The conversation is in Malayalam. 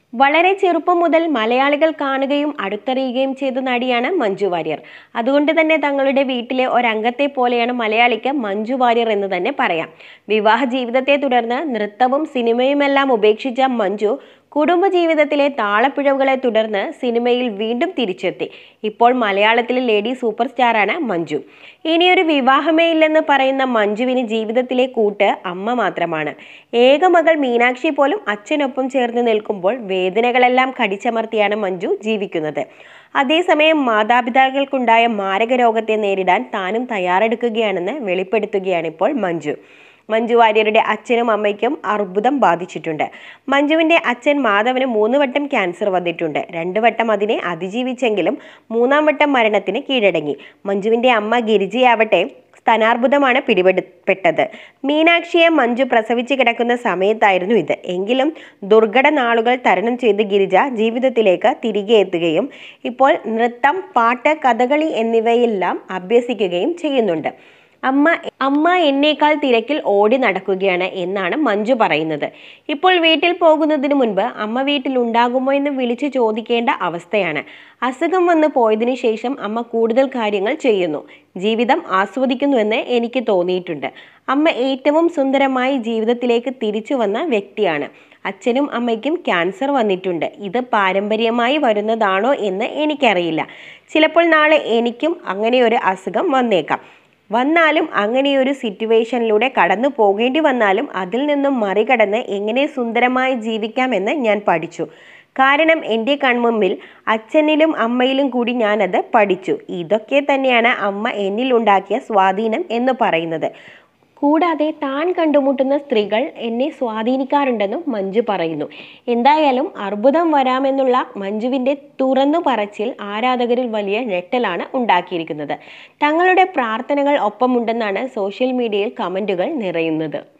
വളരെ ചെറുപ്പം മുതൽ മലയാളികൾ കാണുകയും അടുത്തറിയുകയും ചെയ്ത നടിയാണ് മഞ്ജു വാര്യർ അതുകൊണ്ട് തന്നെ തങ്ങളുടെ വീട്ടിലെ ഒരംഗത്തെ പോലെയാണ് മലയാളിക്ക് മഞ്ജു വാര്യർ എന്ന് തന്നെ പറയാം വിവാഹ ജീവിതത്തെ തുടർന്ന് നൃത്തവും സിനിമയുമെല്ലാം ഉപേക്ഷിച്ച മഞ്ജു കുടുംബജീവിതത്തിലെ താളപ്പിഴവുകളെ തുടർന്ന് സിനിമയിൽ വീണ്ടും തിരിച്ചെത്തി ഇപ്പോൾ മലയാളത്തിലെ ലേഡി സൂപ്പർ സ്റ്റാറാണ് മഞ്ജു ഇനിയൊരു വിവാഹമേ ഇല്ലെന്ന് പറയുന്ന മഞ്ജുവിന് ജീവിതത്തിലെ കൂട്ട് അമ്മ മാത്രമാണ് ഏക മകൾ മീനാക്ഷി പോലും അച്ഛനൊപ്പം ചേർന്ന് നിൽക്കുമ്പോൾ വേദനകളെല്ലാം കടിച്ചമർത്തിയാണ് മഞ്ജു ജീവിക്കുന്നത് അതേസമയം മാതാപിതാക്കൾക്കുണ്ടായ മാരക രോഗത്തെ നേരിടാൻ താനും തയ്യാറെടുക്കുകയാണെന്ന് വെളിപ്പെടുത്തുകയാണ് ഇപ്പോൾ മഞ്ജു മഞ്ജു വാര്യരുടെ അച്ഛനും അമ്മയ്ക്കും അർബുദം ബാധിച്ചിട്ടുണ്ട് മഞ്ജുവിന്റെ അച്ഛൻ മാധവന് മൂന്ന് വട്ടം ക്യാൻസർ വന്നിട്ടുണ്ട് രണ്ട് വട്ടം അതിനെ അതിജീവിച്ചെങ്കിലും മൂന്നാം വട്ടം മരണത്തിന് കീഴടങ്ങി മഞ്ജുവിന്റെ അമ്മ ഗിരിജയാവട്ടെ സ്തനാർബുദമാണ് പിടിപെടപ്പെട്ടത് മീനാക്ഷിയെ മഞ്ജു പ്രസവിച്ച് കിടക്കുന്ന സമയത്തായിരുന്നു ഇത് എങ്കിലും ദുർഘട നാളുകൾ തരണം ചെയ്ത് ഗിരിജ ജീവിതത്തിലേക്ക് തിരികെ എത്തുകയും ഇപ്പോൾ നൃത്തം പാട്ട് കഥകളി എന്നിവയെല്ലാം അഭ്യസിക്കുകയും ചെയ്യുന്നുണ്ട് അമ്മ അമ്മ എന്നേക്കാൾ തിരക്കിൽ ഓടി നടക്കുകയാണ് എന്നാണ് മഞ്ജു പറയുന്നത് ഇപ്പോൾ വീട്ടിൽ പോകുന്നതിന് മുൻപ് അമ്മ വീട്ടിൽ ഉണ്ടാകുമോ എന്ന് വിളിച്ചു ചോദിക്കേണ്ട അവസ്ഥയാണ് അസുഖം വന്ന് പോയതിനു ശേഷം അമ്മ കൂടുതൽ കാര്യങ്ങൾ ചെയ്യുന്നു ജീവിതം ആസ്വദിക്കുന്നുവെന്ന് എനിക്ക് തോന്നിയിട്ടുണ്ട് അമ്മ ഏറ്റവും സുന്ദരമായി ജീവിതത്തിലേക്ക് തിരിച്ചു വന്ന വ്യക്തിയാണ് അച്ഛനും അമ്മയ്ക്കും ക്യാൻസർ വന്നിട്ടുണ്ട് ഇത് പാരമ്പര്യമായി വരുന്നതാണോ എന്ന് എനിക്കറിയില്ല ചിലപ്പോൾ നാളെ എനിക്കും അങ്ങനെ ഒരു അസുഖം വന്നേക്കാം വന്നാലും അങ്ങനെയൊരു സിറ്റുവേഷനിലൂടെ കടന്നു പോകേണ്ടി വന്നാലും അതിൽ നിന്നും മറികടന്ന് എങ്ങനെ സുന്ദരമായി ജീവിക്കാമെന്ന് ഞാൻ പഠിച്ചു കാരണം എൻ്റെ കൺമുമ്പിൽ അച്ഛനിലും അമ്മയിലും കൂടി ഞാനത് പഠിച്ചു ഇതൊക്കെ തന്നെയാണ് അമ്മ എന്നിലുണ്ടാക്കിയ സ്വാധീനം എന്ന് പറയുന്നത് കൂടാതെ താൻ കണ്ടുമുട്ടുന്ന സ്ത്രീകൾ എന്നെ സ്വാധീനിക്കാറുണ്ടെന്നും മഞ്ജു പറയുന്നു എന്തായാലും അർബുദം വരാമെന്നുള്ള മഞ്ജുവിൻ്റെ തുറന്നു പറച്ചിൽ ആരാധകരിൽ വലിയ ഞെട്ടലാണ് ഉണ്ടാക്കിയിരിക്കുന്നത് തങ്ങളുടെ പ്രാർത്ഥനകൾ ഒപ്പമുണ്ടെന്നാണ് സോഷ്യൽ മീഡിയയിൽ കമൻറ്റുകൾ നിറയുന്നത്